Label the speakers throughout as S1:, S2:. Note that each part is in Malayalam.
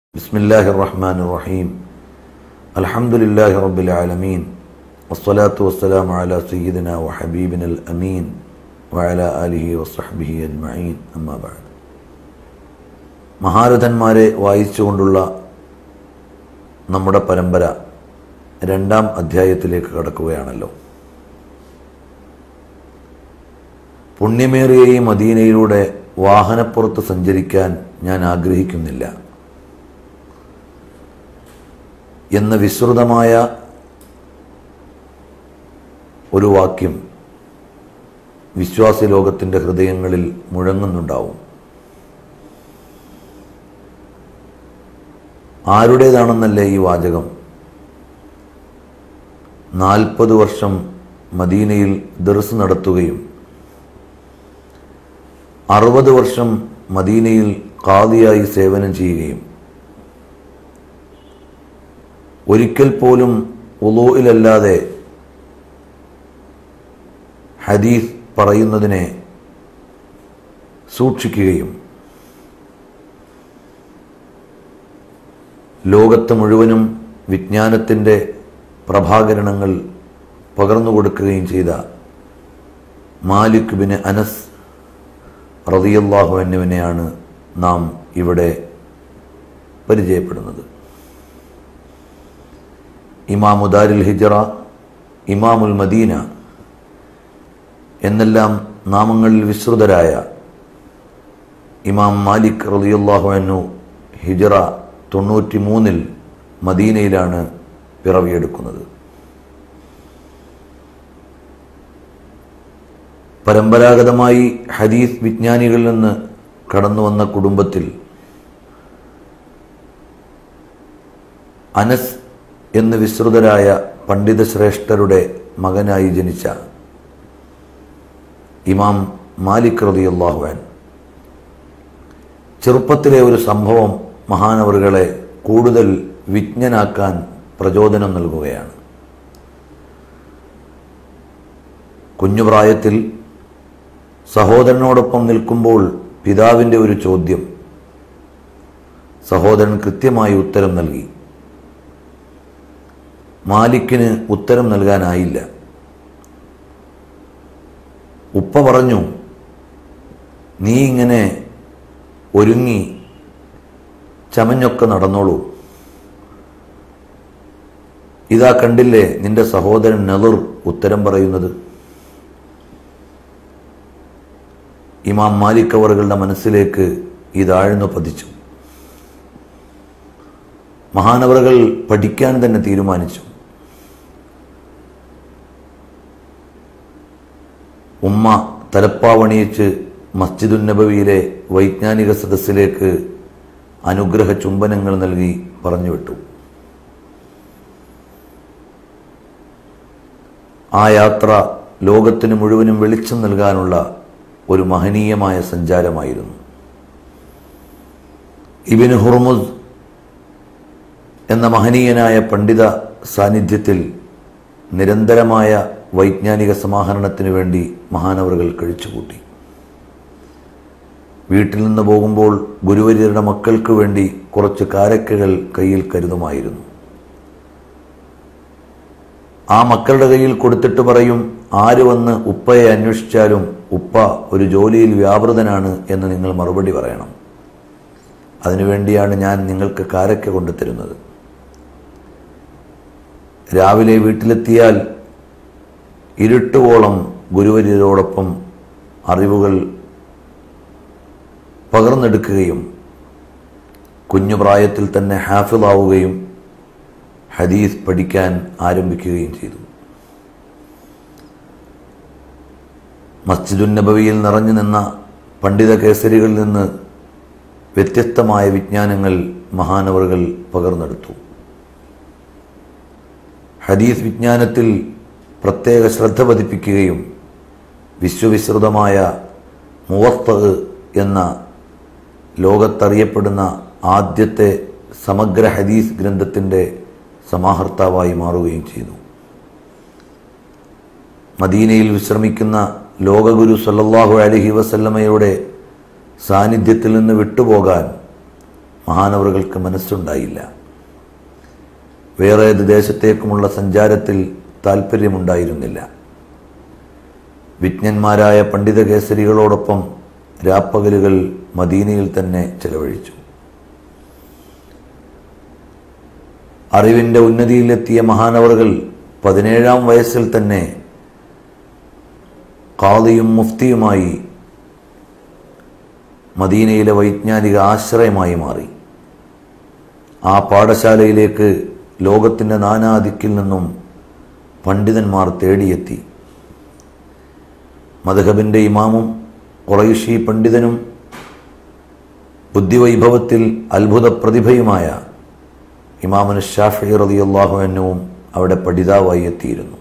S1: بسم الله الرحمن الرحيم الحمد لله رب العالمين والصلاة والسلام على سيدنا وحبيبنا الأمين وعلى آله وصحبه أجمعين أما بعد മഹാരഥന്മാരെ വായിച്ചുകൊണ്ടുള്ള നമ്മുടെ പരമ്പര രണ്ടാം അധ്യായത്തിലേക്ക് കടക്കുകയാണല്ലോ പുണ്യമേറിയ ഈ മദീനയിലൂടെ വാഹനപ്പുറത്ത് സഞ്ചരിക്കാൻ ഞാൻ ആഗ്രഹിക്കുന്നില്ല എന്ന വിസ്തൃതമായ ഒരു വാക്യം വിശ്വാസി ലോകത്തിൻ്റെ ഹൃദയങ്ങളിൽ മുഴങ്ങുന്നുണ്ടാവും ആരുടേതാണെന്നല്ലേ ഈ വാചകം നാൽപ്പത് വർഷം മദീനയിൽ ദർസ് നടത്തുകയും അറുപത് വർഷം മദീനയിൽ കാതിയായി സേവനം ചെയ്യുകയും ഒരിക്കൽ പോലും ഉലോയിലല്ലാതെ ഹദീസ് പറയുന്നതിനെ സൂക്ഷിക്കുകയും ലോകത്ത് മുഴുവനും വിജ്ഞാനത്തിൻ്റെ പ്രഭാകരണങ്ങൾ പകർന്നു കൊടുക്കുകയും ചെയ്ത മാലിക് ബിൻ അനസ് റതിയല്ലാഹു എന്നിവനെയാണ് നാം ഇവിടെ പരിചയപ്പെടുന്നത് ഇമാമുദാരിൽ ഹിജറ ഇമാമുൽ മദീന എന്നെല്ലാം നാമങ്ങളിൽ വിസ്തൃതരായ ഇമാം മാലിക് റളിയല്ലാഹു അൻഹു ഹിജറ തൊണ്ണൂറ്റി മൂന്നിൽ മദീനയിലാണ് പിറവിയെടുക്കുന്നത് പരമ്പരാഗതമായി ഹദീസ് വിജ്ഞാനികളിൽ നിന്ന് കടന്നു വന്ന കുടുംബത്തിൽ അനസ് എന്ന് വിസ്തൃതരായ പണ്ഡിതശ്രേഷ്ഠരുടെ മകനായി ജനിച്ച ഇമാം മാലിക് റതിയുള്ളാഹുവാൻ ചെറുപ്പത്തിലെ ഒരു സംഭവം മഹാനവറുകളെ കൂടുതൽ വിജ്ഞനാക്കാൻ പ്രചോദനം നൽകുകയാണ് കുഞ്ഞുപ്രായത്തിൽ സഹോദരനോടൊപ്പം നിൽക്കുമ്പോൾ പിതാവിൻ്റെ ഒരു ചോദ്യം സഹോദരൻ കൃത്യമായി ഉത്തരം നൽകി മാലിക്കിന് ഉത്തരം നൽകാനായില്ല ഉപ്പ പറഞ്ഞു നീ ഇങ്ങനെ ഒരുങ്ങി ചമഞ്ഞൊക്കെ നടന്നോളൂ ഇതാ കണ്ടില്ലേ നിന്റെ സഹോദരൻ നദുർ ഉത്തരം പറയുന്നത് ഇമാം മാലിക് അവറുകളുടെ മനസ്സിലേക്ക് ഇതാഴ്ന്നു പതിച്ചു മഹാനവറുകൾ പഠിക്കാൻ തന്നെ തീരുമാനിച്ചു ഉമ്മ തലപ്പാവണിയിച്ച് മസ്ജിദുൻ നബവിയിലെ വൈജ്ഞാനിക സദസ്സിലേക്ക് അനുഗ്രഹ ചുംബനങ്ങൾ നൽകി പറഞ്ഞുവിട്ടു ആ യാത്ര ലോകത്തിന് മുഴുവനും വെളിച്ചം നൽകാനുള്ള ഒരു മഹനീയമായ സഞ്ചാരമായിരുന്നു ഇബിന് ഹുർമുസ് എന്ന മഹനീയനായ പണ്ഡിത സാന്നിധ്യത്തിൽ നിരന്തരമായ വൈജ്ഞാനിക സമാഹരണത്തിനു വേണ്ടി മഹാനവറുകൾ കഴിച്ചുകൂട്ടി വീട്ടിൽ നിന്ന് പോകുമ്പോൾ ഗുരുവര്യരുടെ മക്കൾക്ക് വേണ്ടി കുറച്ച് കാരക്കകൾ കയ്യിൽ കരുതുമായിരുന്നു ആ മക്കളുടെ കയ്യിൽ കൊടുത്തിട്ട് പറയും ആര് വന്ന് ഉപ്പയെ അന്വേഷിച്ചാലും ഉപ്പ ഒരു ജോലിയിൽ വ്യാപൃതനാണ് എന്ന് നിങ്ങൾ മറുപടി പറയണം അതിനുവേണ്ടിയാണ് ഞാൻ നിങ്ങൾക്ക് കാരക്ക കൊണ്ടുതരുന്നത് രാവിലെ വീട്ടിലെത്തിയാൽ ഇരുട്ടുവോളം ഗുരുവര്യരോടൊപ്പം അറിവുകൾ പകർന്നെടുക്കുകയും കുഞ്ഞു പ്രായത്തിൽ തന്നെ ഹാഫിളാവുകയും ഹദീസ് പഠിക്കാൻ ആരംഭിക്കുകയും ചെയ്തു മസ്ജിദുൻ നബവിയിൽ നിറഞ്ഞു നിന്ന പണ്ഡിത കേസരികളിൽ നിന്ന് വ്യത്യസ്തമായ വിജ്ഞാനങ്ങൾ മഹാനവറുകൾ പകർന്നെടുത്തു ഹദീസ് വിജ്ഞാനത്തിൽ പ്രത്യേക ശ്രദ്ധ പതിപ്പിക്കുകയും വിശ്വവിശ്രുതമായ മുവത്ത് എന്ന ലോകത്തറിയപ്പെടുന്ന ആദ്യത്തെ സമഗ്ര ഹദീസ് ഗ്രന്ഥത്തിൻ്റെ സമാഹർത്താവായി മാറുകയും ചെയ്തു മദീനയിൽ വിശ്രമിക്കുന്ന ലോകഗുരു സല്ലല്ലാഹു അലഹി വസല്ലമയുടെ സാന്നിധ്യത്തിൽ നിന്ന് വിട്ടുപോകാൻ മഹാനവറുകൾക്ക് മനസ്സുണ്ടായില്ല വേറെ ഏത് ദേശത്തേക്കുമുള്ള സഞ്ചാരത്തിൽ താല്പര്യമുണ്ടായിരുന്നില്ല വിജ്ഞന്മാരായ പണ്ഡിത കേസരികളോടൊപ്പം രാപ്പകലുകൾ മദീനയിൽ തന്നെ ചെലവഴിച്ചു അറിവിൻ്റെ ഉന്നതിയിലെത്തിയ മഹാനവറുകൾ പതിനേഴാം വയസ്സിൽ തന്നെ കാളിയും മുഫ്തിയുമായി മദീനയിലെ വൈജ്ഞാനിക ആശ്രയമായി മാറി ആ പാഠശാലയിലേക്ക് ലോകത്തിൻ്റെ നാനാദിക്കിൽ നിന്നും പണ്ഡിതന്മാർ തേടിയെത്തി മധുഹബിൻ്റെ ഇമാമും കുറൈഷി പണ്ഡിതനും ബുദ്ധിവൈഭവത്തിൽ അത്ഭുത പ്രതിഭയുമായ ഇമാമുന് ഷാഫി റളിയല്ലാഹു അൻഹുവും അവിടെ പഠിതാവായി എത്തിയിരുന്നു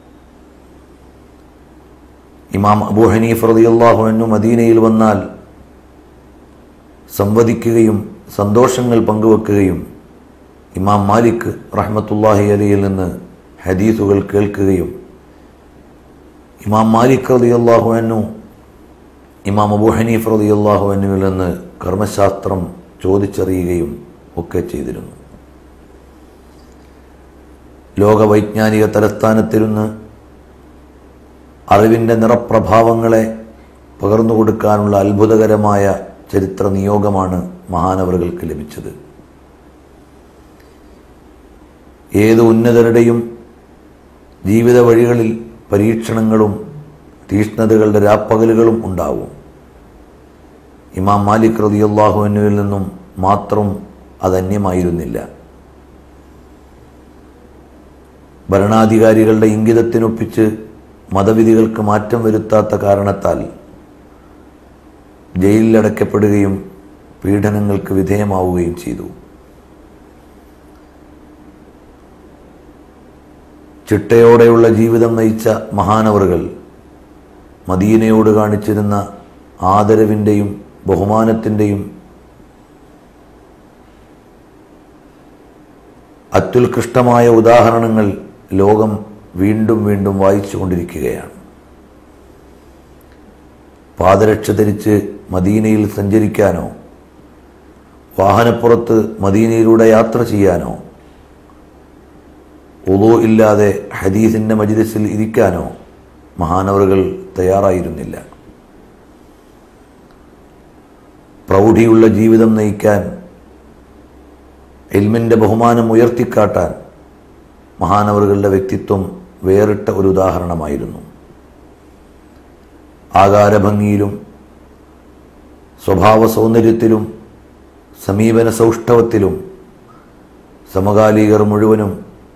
S1: ഇമാം അബൂ ഹനീഫ് റളിയല്ലാഹു അൻഹു മദീനയിൽ വന്നാൽ സംവദിക്കുകയും സന്തോഷങ്ങൾ പങ്കുവെക്കുകയും ഇമാം മാലിക് റഹ്മത്തുല്ലാഹി അലിയിൽ നിന്ന് ഹദീസുകൾ കേൾക്കുകയും ഇമാം മാലിക് റളിയല്ലാഹു അൻഹു ഇമാം അബൂ ഹനീഫ് റളിയല്ലാഹു അൻഹുവിൽ നിന്ന് കർമ്മശാസ്ത്രം ചോദിച്ചറിയുകയും ഒക്കെ ചെയ്തിരുന്നു ലോകവൈജ്ഞാനിക തലസ്ഥാനത്തിരുന്ന് അറിവിൻ്റെ നിറപ്രഭാവങ്ങളെ പകർന്നു കൊടുക്കാനുള്ള അത്ഭുതകരമായ ചരിത്ര നിയോഗമാണ് മഹാനവറുകൾക്ക് ലഭിച്ചത് ഏത് ഉന്നതരുടെയും ജീവിത വഴികളിൽ പരീക്ഷണങ്ങളും തീഷ്ണതകളുടെ രാപ്പകലുകളും ഉണ്ടാവും ഇമാം മാലിക് റളിയല്ലാഹു അൻഹുവിൽ നിന്നും മാത്രം അതന്യമായിരുന്നില്ല ഭരണാധികാരികളുടെ ഇംഗിതത്തിനൊപ്പിച്ച് മതവിധികൾക്ക് മാറ്റം വരുത്താത്ത കാരണത്താൽ ജയിലിലടയ്ക്കപ്പെടുകയും പീഡനങ്ങൾക്ക് വിധേയമാവുകയും ചെയ്തു ചിട്ടയോടെയുള്ള ജീവിതം നയിച്ച മഹാനവറുകൾ മദീനയോട് കാണിച്ചിരുന്ന ആദരവിൻ്റെയും ബഹുമാനത്തിൻ്റെയും അത്യുത്കൃഷ്ടമായ ഉദാഹരണങ്ങൾ ലോകം വീണ്ടും വീണ്ടും വായിച്ചുകൊണ്ടിരിക്കുകയാണ് പാദരക്ഷ ധരിച്ച് മദീനയിൽ സഞ്ചരിക്കാനോ വാഹനപ്പുറത്ത് മദീനയിലൂടെ യാത്ര ചെയ്യാനോ ഉദോ ഇല്ലാതെ ഹദീസിൻ്റെ മജിലിസിൽ ഇരിക്കാനോ മഹാനവറുകൾ തയ്യാറായിരുന്നില്ല പ്രൗഢിയുള്ള ജീവിതം നയിക്കാൻ എൽമിൻ്റെ ബഹുമാനം ഉയർത്തിക്കാട്ടാൻ മഹാനവറുകളുടെ വ്യക്തിത്വം വേറിട്ട ഒരു ഉദാഹരണമായിരുന്നു ആകാരഭംഗിയിലും സ്വഭാവ സൗന്ദര്യത്തിലും സമീപന സൗഷ്ഠവത്തിലും സമകാലികർ മുഴുവനും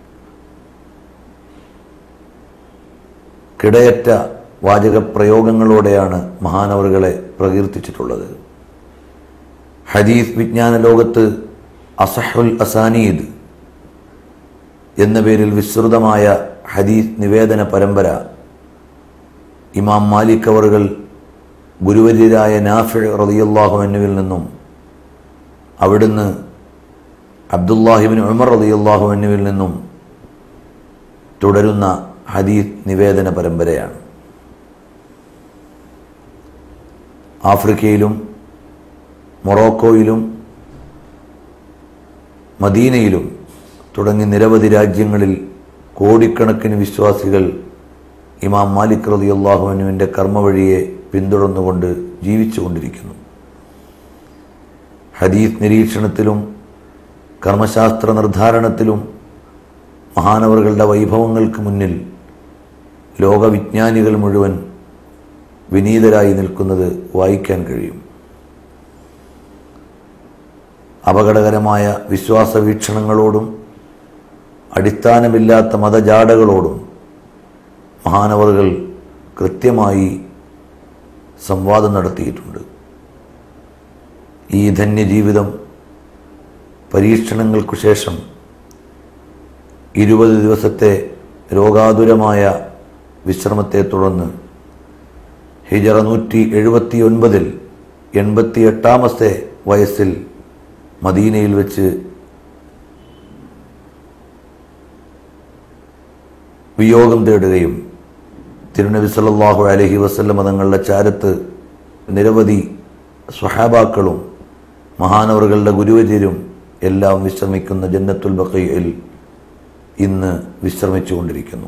S1: കിടയറ്റ വാചകപ്രയോഗങ്ങളോടെയാണ് മഹാനവറുകളെ പ്രകീർത്തിച്ചിട്ടുള്ളത് ഹദീസ് വിജ്ഞാന ലോകത്ത് അസഹുൽ അസാനീദ് എന്ന പേരിൽ വിസ്തൃതമായ ഹദീസ് നിവേദന പരമ്പര ഇമാം മാലിക് അവറുകൾ ഗുരുവര്യരായ നാഫി റളിയല്ലാഹു അന്നുവിൽ നിന്നും അവിടുന്ന് അബ്ദുല്ലാഹിബിൻ ഉമർ റളിയല്ലാഹു അന്നുവിൽ നിന്നും തുടരുന്ന ഹദീസ് നിവേദന പരമ്പരയാണ് ആഫ്രിക്കയിലും മൊറോക്കോയിലും മദീനയിലും തുടങ്ങി നിരവധി രാജ്യങ്ങളിൽ കോടിക്കണക്കിന് വിശ്വാസികൾ ഇമാം മാലിക് റളിയല്ലാഹുവിനുവിൻ്റെ കർമ്മവഴിയെ പിന്തുടർന്നുകൊണ്ട് ജീവിച്ചുകൊണ്ടിരിക്കുന്നു ഹദീസ് നിരീക്ഷണത്തിലും കർമ്മശാസ്ത്ര നിർദ്ധാരണത്തിലും മഹാനവറുകളുടെ വൈഭവങ്ങൾക്ക് മുന്നിൽ ലോകവിജ്ഞാനികൾ മുഴുവൻ വിനീതരായി നിൽക്കുന്നത് വായിക്കാൻ കഴിയും അപകടകരമായ വിശ്വാസ വീക്ഷണങ്ങളോടും അടിസ്ഥാനമില്ലാത്ത മതജാടകളോടും മഹാനവറുകൾ കൃത്യമായി സംവാദം നടത്തിയിട്ടുണ്ട് ഈ ധന്യജീവിതം പരീക്ഷണങ്ങൾക്കു ശേഷം ഇരുപത് ദിവസത്തെ രോഗാതുരമായ വിശ്രമത്തെ തുടർന്ന് ഹിജറ നൂറ്റി എഴുപത്തി ഒൻപതിൽ എൺപത്തി എട്ടാമത്തെ വയസ്സിൽ മദീനയിൽ വെച്ച് വിയോഗം തേടുകയും തിരുനബി സല്ലല്ലാഹു അലൈഹി വസല്ലം തങ്ങളുടെ ചാരത്ത് നിരവധി സ്വഹാബാക്കളും മഹാനവറുകളുടെ ഗുരുവര്യരും എല്ലാം വിശ്രമിക്കുന്ന ജന്നത്തുൽ ബക്കയിൽ ഇന്ന് വിശ്രമിച്ചുകൊണ്ടിരിക്കുന്നു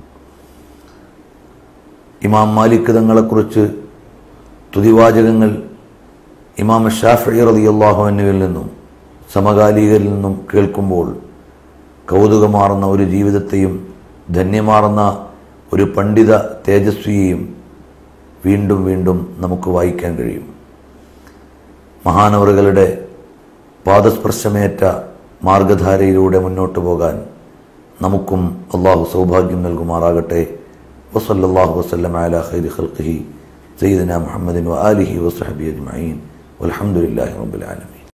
S1: ഇമാം മാലിക് തങ്ങളെക്കുറിച്ച് തുതിവാചകങ്ങൾ ഇമാം ഷാഫി റളിയല്ലാഹുവിനുവിൽ നിന്നും സമകാലികരിൽ നിന്നും കേൾക്കുമ്പോൾ കൗതുകമാർന്ന ഒരു ജീവിതത്തെയും ധന്യമാർന്ന ഒരു പണ്ഡിത തേജസ്വിയെയും വീണ്ടും വീണ്ടും നമുക്ക് വായിക്കാൻ കഴിയും മഹാനവറുകളുടെ പാദസ്പർശമേറ്റ മാർഗധാരയിലൂടെ മുന്നോട്ട് പോകാൻ നമുക്കും അള്ളാഹു സൗഭാഗ്യം നൽകുമാറാകട്ടെ വസല്ലാഹു വസ്ലം അല ഖൈരി ഖൽഖിഹി സയ്യിദന മുഹമ്മദിൻ വ ആലിഹി വസ്ഹബി അജ്മഈൻ വൽഹംദുലില്ലാഹി റബ്ബിൽ ആലമീൻ